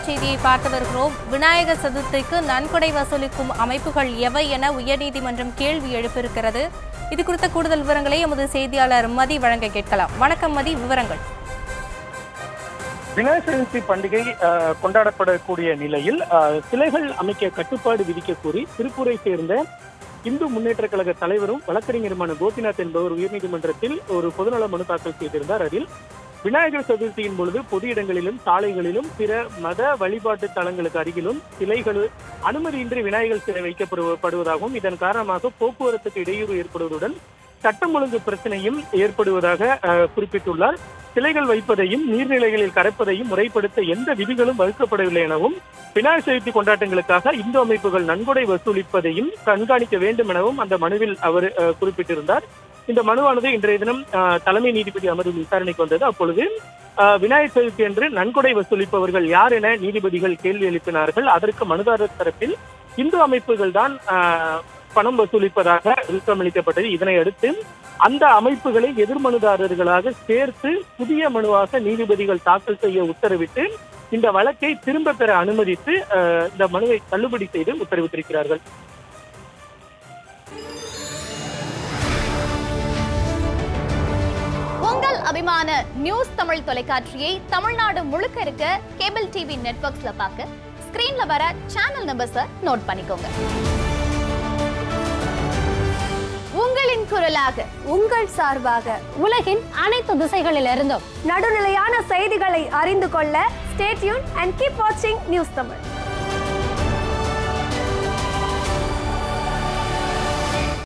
செய்தியை பார்த்து வருகிறோம் விநாயகர் சதுர்த்திக்கு நன்கொடை வசூலிக்கும் அமைப்புகள் எவை என உயர்நீதிமன்றம் கேள்வி எழுப்பியிருக்கிறது இது குறித்த கூடுதல் விவரங்களை எமது செய்தியாளர் மதி வழங்க கேட்கலாம் வணக்கம் மதி விவரங்கள் விநாயகர் சதுர்த்தி பண்டிகை அஹ், கொண்டாடப்படக்கூடிய நிலையில் அஹ், சிலைகள் அமைக்க கட்டுப்பாடு விதிக்க கோரி திருப்பூரை சேர்ந்த இந்து முன்னேற்ற கழக தலைவரும் வழக்கறிஞருமான கோபிநாத் என்பவர் உயர்நீதிமன்றத்தில் ஒரு பொதுநல மனு தாக்கல் செய்திருந்தார் அதில் விநாயகர் சதுர்த்தியின் பொழுது பொது இடங்களிலும் சாலைகளிலும் பிற மத வழிபாட்டு தலங்களுக்கு அருகிலும் சிலைகள் அனுமதியின்றி விநாயகர் சிலை வைக்கப்படுவதாகவும் இதன் காரணமாக போக்குவரத்துக்கு இடையூறு ஏற்படுவதுடன் சட்டம் ஒழுங்கு பிரச்சனையும் ஏற்படுவதாக அஹ், குறிப்பிட்டுள்ளார் சிலைகள் வைப்பதையும் நீர்நிலைகளில் கரைப்பதையும் முறைப்படுத்த எந்த விதிகளும் வகுக்கப்படவில்லை எனவும் விநாயகர் சதுர்த்தி கொண்டாட்டங்களுக்காக இந்து அமைப்புகள் நன்கொடை வசூலிப்பதையும் கண்காணிக்க வேண்டும் எனவும் அந்த மனுவில் அவர் அஹ், குறிப்பிட்டிருந்தார் இந்த மனுவானது இன்றைய தினம் அஹ், தலைமை நீதிபதி அமர்வு விசாரணைக்கு வந்தது அப்பொழுது அஹ், விநாயகர் சதுர்த்தி என்று நன்கொடை வசூலிப்பவர்கள் யார் என நீதிபதிகள் கேள்வி எழுப்பினார்கள் அதற்கு மனுதாரர் தரப்பில் இந்து அமைப்புகள் தான் அஹ், பணம் வசூலிப்பதாக விளக்கமளிக்கப்பட்டது இதனை அடுத்து அந்த அமைப்புகளை எதிர்மனுதாரர்களாக சேர்த்து புதிய மனுவாக நீதிபதிகள் தாக்கல் செய்ய உத்தரவிட்டு இந்த வழக்கை திரும்ப பெற அனுமதித்து அஹ், இந்த மனுவை தள்ளுபடி செய்து உத்தரவிட்டிருக்கிறார்கள் உங்கள் அபிமான நியூஸ் தமிழ் தொலைக்காட்சியை தமிழ்நாடு முழுக்க இருக்க கேபிள் டிவி நெட்வொர்க்ஸ்ல பார்க்க ஸ்கிரீன்ல வர சேனல் நம்பர்ஸை நோட் பண்ணிக்கோங்க உங்களின் குரலாக உங்கள் சார்பாக உலகின் அனைத்து திசைகளிலிருந்தும் நடுநிலையான செய்திகளை அறிந்து கொள்ள ஸ்டேட்யூன் அண்ட் கீப் வாட்சிங் நியூஸ் தமிழ்